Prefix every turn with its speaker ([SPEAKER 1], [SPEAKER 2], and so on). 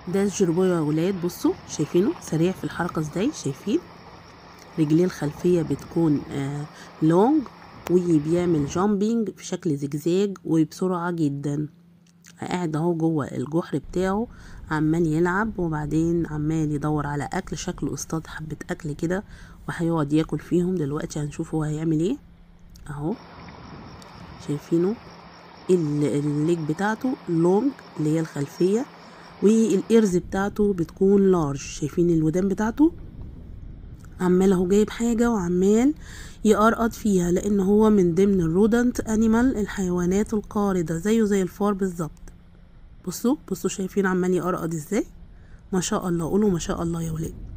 [SPEAKER 1] ده الجربوع يا ولاد بصوا شايفينه سريع في الحركة ازاي شايفين رجليه الخلفية بتكون آه لونج وبيعمل جامبينج في شكل زجزاج وبسرعة جدا قاعد اهو جوه الجحر بتاعه عمال يلعب وبعدين عمال يدور على اكل شكله اصطاد حبة اكل كده وهيقعد ياكل فيهم دلوقتي هنشوف هو هيعمل ايه اهو شايفينه ال- الليج بتاعته لونج اللي هي الخلفية والإرز بتاعته بتكون لارج شايفين الودان بتاعته عمال اهو جايب حاجة وعمال يقرقط فيها لأن هو من ضمن الرودنت أنيمال الحيوانات القاردة زيه زي الفار بالظبط بصوا بصوا شايفين عمال يقرقط ازاي ما شاء الله قولوا ما شاء الله يا ولاد